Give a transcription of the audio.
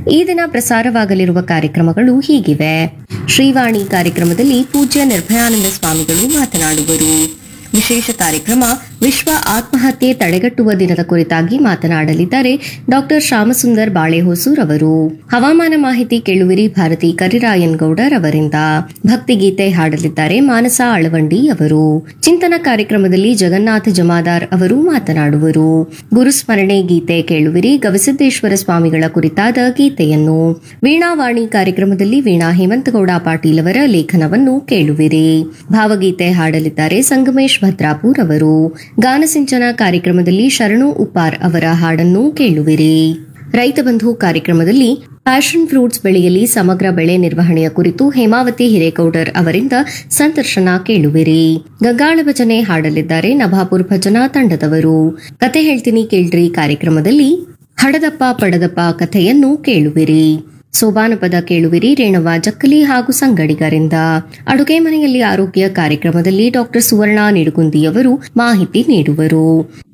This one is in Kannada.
ಈ ದಿನ ಪ್ರಸಾರವಾಗಲಿರುವ ಕಾರ್ಯಕ್ರಮಗಳು ಹೀಗಿವೆ ಶ್ರೀವಾಣಿ ಕಾರ್ಯಕ್ರಮದಲ್ಲಿ ಪೂಜ್ಯ ನಿರ್ಭಯಾನಂದ ಸ್ವಾಮಿಗಳು ಮಾತನಾಡುವರು ವಿಶೇಷ ಕಾರ್ಯಕ್ರಮ ವಿಶ್ವ ಆತ್ಮಹತ್ಯೆ ತಡೆಗಟ್ಟುವ ದಿನದ ಕುರಿತಾಗಿ ಮಾತನಾಡಲಿದ್ದಾರೆ ಡಾಕ್ಟರ್ ಶ್ಯಾಮಸುಂದರ್ ಬಾಳೆಹೊಸೂರ್ ಅವರು ಹವಾಮಾನ ಮಾಹಿತಿ ಕೇಳುವಿರಿ ಭಾರತಿ ಕರಿರಾಯನ್ ಗೌಡರ್ ಅವರಿಂದ ಭಕ್ತಿಗೀತೆ ಹಾಡಲಿದ್ದಾರೆ ಮಾನಸ ಅಳವಂಡಿ ಅವರು ಚಿಂತನ ಕಾರ್ಯಕ್ರಮದಲ್ಲಿ ಜಗನ್ನಾಥ ಜಮಾದಾರ್ ಅವರು ಮಾತನಾಡುವರು ಗುರುಸ್ಮರಣೆ ಗೀತೆ ಕೇಳುವಿರಿ ಗವಿಸಿದ್ದೇಶ್ವರ ಸ್ವಾಮಿಗಳ ಕುರಿತಾದ ಗೀತೆಯನ್ನು ವೀಣಾವಾಣಿ ಕಾರ್ಯಕ್ರಮದಲ್ಲಿ ವೀಣಾ ಹೇಮಂತಗೌಡ ಪಾಟೀಲ್ ಅವರ ಲೇಖನವನ್ನು ಕೇಳುವಿರಿ ಭಾವಗೀತೆ ಹಾಡಲಿದ್ದಾರೆ ಸಂಗಮೇಶ್ ಭದ್ರಾಪುರ್ ಅವರು ಗಾನಸಿಂಚನ ಕಾರ್ಯಕ್ರಮದಲ್ಲಿ ಶರಣು ಉಪಾರ್ ಅವರ ಹಾಡನ್ನು ಕೇಳುವಿರಿ ರೈತ ಬಂಧು ಕಾರ್ಯಕ್ರಮದಲ್ಲಿ ಪ್ಯಾಷನ್ ಫ್ರೂಟ್ಸ್ ಬೆಳೆಯಲ್ಲಿ ಸಮಗ್ರ ಬೆಳೆ ನಿರ್ವಹಣೆಯ ಕುರಿತು ಹೇಮಾವತಿ ಹಿರೇಗೌಡರ್ ಅವರಿಂದ ಸಂದರ್ಶನ ಕೇಳುವಿರಿ ಗಂಗಾಳ ಭಜನೆ ಹಾಡಲಿದ್ದಾರೆ ನಭಾಪುರ್ ಭಜನಾ ತಂಡದವರು ಕತೆ ಹೇಳ್ತೀನಿ ಕೇಳ್ರಿ ಕಾರ್ಯಕ್ರಮದಲ್ಲಿ ಹಡದಪ್ಪ ಪಡದಪ್ಪ ಕಥೆಯನ್ನು ಕೇಳುವಿರಿ ಸೋಬಾನ ಪದ ಕೇಳುವಿರಿ ರೇಣವ ಜಕ್ಕಲಿ ಹಾಗೂ ಸಂಗಡಿಗರಿಂದ ಅಡುಗೆ ಮನೆಯಲ್ಲಿ ಆರೋಗ್ಯ ಕಾರ್ಯಕ್ರಮದಲ್ಲಿ ಡಾಕ್ಟರ್ ಸುವರ್ಣ ನಿಡುಗುಂದಿಯವರು ಮಾಹಿತಿ ನೀಡುವರು